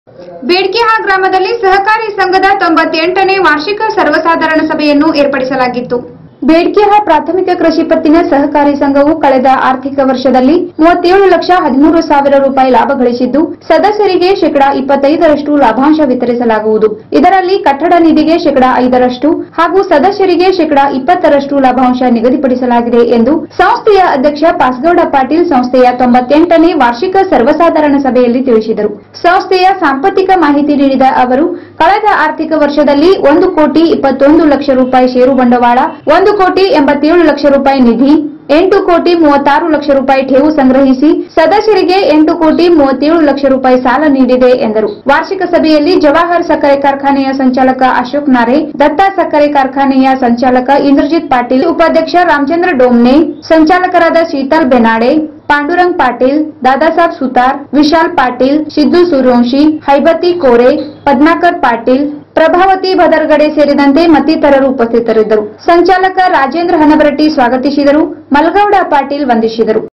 ಬೇಡ್ಕಿಹಾ ಗ್ರಾಮದಲ್ಲಿ ಸಹಕಾರಿ ಸಂಘದ ತೊಂಬತ್ತೆಂಟನೇ ವಾರ್ಷಿಕ ಸರ್ವಸಾಧಾರಣ ಸಭೆಯನ್ನು ಏರ್ಪಡಿಸಲಾಗಿತ್ತು ಬೇಡ್ಕಿಹಾ ಪ್ರಾಥಮಿಕ ಕೃಷಿ ಪತ್ತಿನ ಸಹಕಾರಿ ಸಂಘವು ಕಳೆದ ಆರ್ಥಿಕ ವರ್ಷದಲ್ಲಿ ಮೂವತ್ತೇಳು ಲಕ್ಷ ಹದಿಮೂರು ಸಾವಿರ ರೂಪಾಯಿ ಲಾಭ ಗಳಿಸಿದ್ದು ಸದಸ್ಯರಿಗೆ ಶೇಕಡಾ ಇಪ್ಪತ್ತೈದರಷ್ಟು ಲಾಭಾಂಶ ವಿತರಿಸಲಾಗುವುದು ಇದರಲ್ಲಿ ಕಟ್ಟಡ ನಿಧಿಗೆ ಶೇಕಡಾ ಐದರಷ್ಟು ಹಾಗೂ ಸದಸ್ಯರಿಗೆ ಶೇಕಡಾ ಇಪ್ಪತ್ತರಷ್ಟು ಲಾಭಾಂಶ ನಿಗದಿಪಡಿಸಲಾಗಿದೆ ಎಂದು ಸಂಸ್ಥೆಯ ಅಧ್ಯಕ್ಷ ಪಾಸ್ಗೌಡ ಪಾಟೀಲ್ ಸಂಸ್ಥೆಯ ತೊಂಬತ್ತೆಂಟನೇ ವಾರ್ಷಿಕ ಸರ್ವಸಾಧಾರಣ ಸಭೆಯಲ್ಲಿ ತಿಳಿಸಿದರು ಸಂಸ್ಥೆಯ ಸಾಂಪತ್ತಿಕ ಮಾಹಿತಿ ನೀಡಿದ ಅವರು ಕಳೆದ ಆರ್ಥಿಕ ವರ್ಷದಲ್ಲಿ ಒಂದು ಕೋಟಿ ಇಪ್ಪತ್ತೊಂದು ಲಕ್ಷ ರೂಪಾಯಿ ಷೇರು ಬಂಡವಾಳ ಒಂದು ಕೋಟಿ ಎಂಬತ್ತೇಳು ಲಕ್ಷ ರೂಪಾಯಿ ನಿಧಿ ಎಂಟು ಕೋಟಿ ಮೂವತ್ತಾರು ಲಕ್ಷ ರೂಪಾಯಿ ಠೇವು ಸಂಗ್ರಹಿಸಿ ಸದಸ್ಯರಿಗೆ ಎಂಟು ಕೋಟಿ ಮೂವತ್ತೇಳು ಲಕ್ಷ ರೂಪಾಯಿ ಸಾಲ ನೀಡಿದೆ ಎಂದರು ವಾರ್ಷಿಕ ಸಭೆಯಲ್ಲಿ ಜವಾಹರ್ ಸಕ್ಕರೆ ಕಾರ್ಖಾನೆಯ ಸಂಚಾಲಕ ಅಶೋಕ್ ನಾರೆ ದತ್ತಾ ಸಕ್ಕರೆ ಕಾರ್ಖಾನೆಯ ಸಂಚಾಲಕ ಇಂದ್ರಜಿತ್ ಪಾಟೀಲ್ ಉಪಾಧ್ಯಕ್ಷ ರಾಮಚಂದ್ರ ಡೋಮ್ನೆ ಸಂಚಾಲಕರಾದ ಶೀತಲ್ ಬೆನಾಡೆ ಪಾಂಡುರಂಗ್ ಪಾಟೀಲ್ ದಾದಾಸಾಬ್ ಸುತಾರ್ ವಿಶಾಲ್ ಪಾಟೀಲ್ ಸಿದ್ದು ಸೂರ್ಯವಂಶಿ ಹೈಬತಿ ಕೋರೆ ಪದ್ಮಾಕರ್ ಪಾಟೀಲ್ ಪ್ರಭಾವತಿ ಭದರ್ಗಡೆ ಸೇರಿದಂತೆ ಮತ್ತಿತರರು ಉಪಸ್ಥಿತರಿದ್ದರು ಸಂಚಾಲಕ ರಾಜೇಂದ್ರ ಹನಬರಟ್ಟಿ ಸ್ವಾಗತಿಸಿದರು ಮಲ್ಗೌಡ ಪಾಟೀಲ್ ವಂದಿಸಿದರು